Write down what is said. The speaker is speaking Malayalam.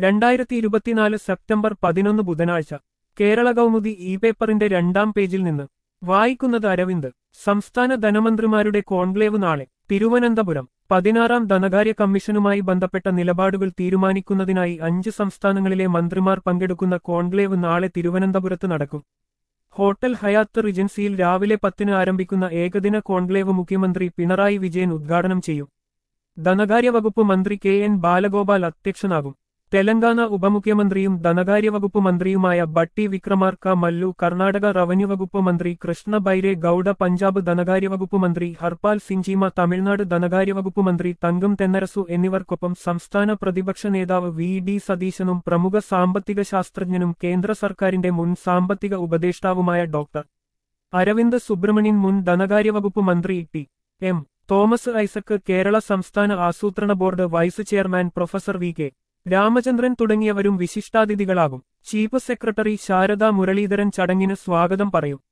രണ്ടായിരത്തി ഇരുപത്തിനാല് സെപ്റ്റംബർ പതിനൊന്ന് ബുധനാഴ്ച കേരള കൗമുദി ഇ പേപ്പറിന്റെ രണ്ടാം പേജിൽ നിന്ന് വായിക്കുന്നത് അരവിന്ദ് സംസ്ഥാന ധനമന്ത്രിമാരുടെ കോൺക്ലേവ് നാളെ തിരുവനന്തപുരം പതിനാറാം ധനകാര്യ കമ്മീഷനുമായി ബന്ധപ്പെട്ട നിലപാടുകൾ തീരുമാനിക്കുന്നതിനായി അഞ്ച് സംസ്ഥാനങ്ങളിലെ മന്ത്രിമാർ പങ്കെടുക്കുന്ന കോൺക്ലേവ് നാളെ തിരുവനന്തപുരത്ത് നടക്കും ഹോട്ടൽ ഹയാത്ത് റിജൻസിയിൽ രാവിലെ പത്തിന് ആരംഭിക്കുന്ന ഏകദിന കോൺക്ലേവ് മുഖ്യമന്ത്രി പിണറായി വിജയൻ ഉദ്ഘാടനം ചെയ്യും ധനകാര്യ വകുപ്പ് മന്ത്രി കെ എൻ ബാലഗോപാൽ അധ്യക്ഷനാകും തെലങ്കാന ഉപമുഖ്യമന്ത്രിയും ധനകാര്യ വകുപ്പ് മന്ത്രിയുമായ ബട്ടി വിക്രമാർക്ക മല്ലു കർണാടക റവന്യൂ വകുപ്പ് മന്ത്രി കൃഷ്ണ ബൈരെ ഗൌഡ പഞ്ചാബ് ധനകാര്യ വകുപ്പ് മന്ത്രി ഹർപാൽ സിംഗ് ചീമ തമിഴ്നാട് ധനകാര്യ വകുപ്പ് മന്ത്രി തങ്കം തെന്നരസു എന്നിവർക്കൊപ്പം സംസ്ഥാന പ്രതിപക്ഷ നേതാവ് വി ഡി സതീശനും പ്രമുഖ സാമ്പത്തിക ശാസ്ത്രജ്ഞനും കേന്ദ്ര സർക്കാരിന്റെ മുൻ സാമ്പത്തിക ഉപദേഷ്ടാവുമായ ഡോക്ടർ അരവിന്ദ് സുബ്രഹ്മണ്യൻ മുൻ ധനകാര്യ വകുപ്പ് മന്ത്രി ടി എം തോമസ് ഐസക് കേരള സംസ്ഥാന ആസൂത്രണ board vice chairman professor V K Ramachandran തുടങ്ങിയവരും വിശിഷ്ടാതിഥികളാകും ചീഫ് സെക്രട്ടറി ശാരദാ മുരളീധരൻ ചടങ്ങിന് സ്വാഗതം പറയും